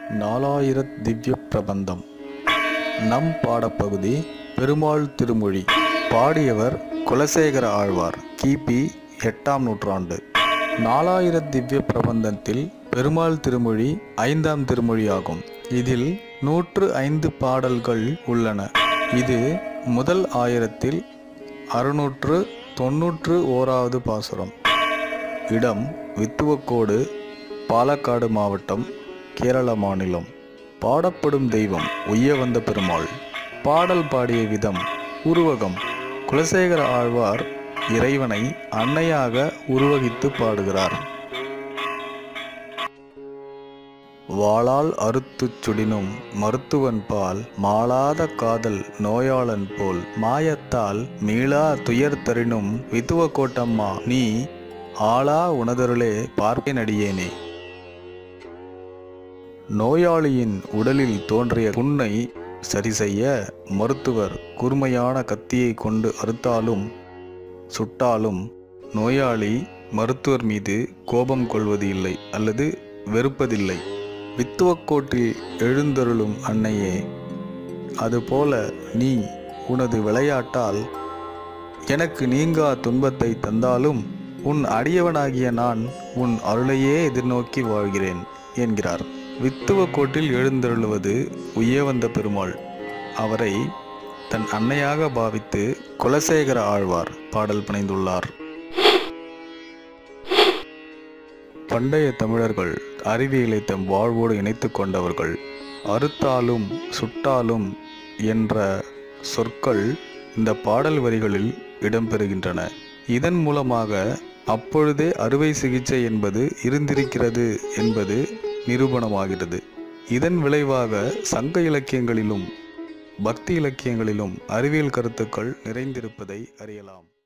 நாலாயிரத் திவ்ய பிரபந்தம் நம் பாடப்பகுதி பெருமாள் திருமொழி பாடியவர் குலசேகர ஆழ்வார் கிபி எட்டாம் நூற்றாண்டு நாலாயிரத் திவ்ய பிரபந்தத்தில் பெருமாள் திருமொழி ஐந்தாம் திருமொழியாகும் இதில் நூற்று ஐந்து பாடல்கள் உள்ளன இது முதல் ஆயிரத்தில் அறுநூற்று தொன்னூற்று ஓராவது பாசுரம் இடம் வித்துவக்கோடு பாலக்காடு மாவட்டம் கேரள மாநிலம் பாடப்படும் தெய்வம் உய்ய வந்த பெருமாள் பாடல் பாடிய விதம் உருவகம் குலசேகர ஆழ்வார் இறைவனை அன்னையாக உருவகித்து பாடுகிறார் வாளால் அறுத்துச் சுடினும் மருத்துவன் பால் மாளாத காதல் நோயாளன் போல் மாயத்தால் மீளா துயர் தரினும் வித்துவ கோட்டம்மா நீ ஆளா உணதருளே பார்ப்பேன் அடியேனே நோயாளியின் உடலில் தோன்றிய புண்ணை சரி செய்ய மருத்துவர் கூர்மையான கத்தியை கொண்டு அறுத்தாலும் சுட்டாலும் நோயாளி மருத்துவர் மீது கோபம் கொள்வது இல்லை அல்லது வெறுப்பதில்லை வித்துவக்கோட்டில் எழுந்தருளும் அன்னையே அதுபோல நீ உனது விளையாட்டால் எனக்கு நீங்கா துன்பத்தை தந்தாலும் உன் அடியவனாகிய நான் உன் அருளையே எதிர்நோக்கி வாழ்கிறேன் என்கிறார் வித்துவக்கோட்டில் எழுந்தருளுவது உய்யவந்த பெருமாள் அவரை தன் அன்னையாக பாவித்து குலசேகர ஆழ்வார் பாடல் புனைந்துள்ளார் பண்டைய தமிழர்கள் அறிவியலை தம் வாழ்வோடு இணைத்து கொண்டவர்கள் அறுத்தாலும் சுட்டாலும் என்ற சொற்கள் இந்த பாடல் வரிகளில் இடம்பெறுகின்றன இதன் மூலமாக அப்பொழுதே அறுவை சிகிச்சை என்பது இருந்திருக்கிறது என்பது நிரூபணமாகிறது இதன் விளைவாக சங்க இலக்கியங்களிலும் பக்தி இலக்கியங்களிலும் அறிவியல் கருத்துக்கள் நிறைந்திருப்பதை அறியலாம்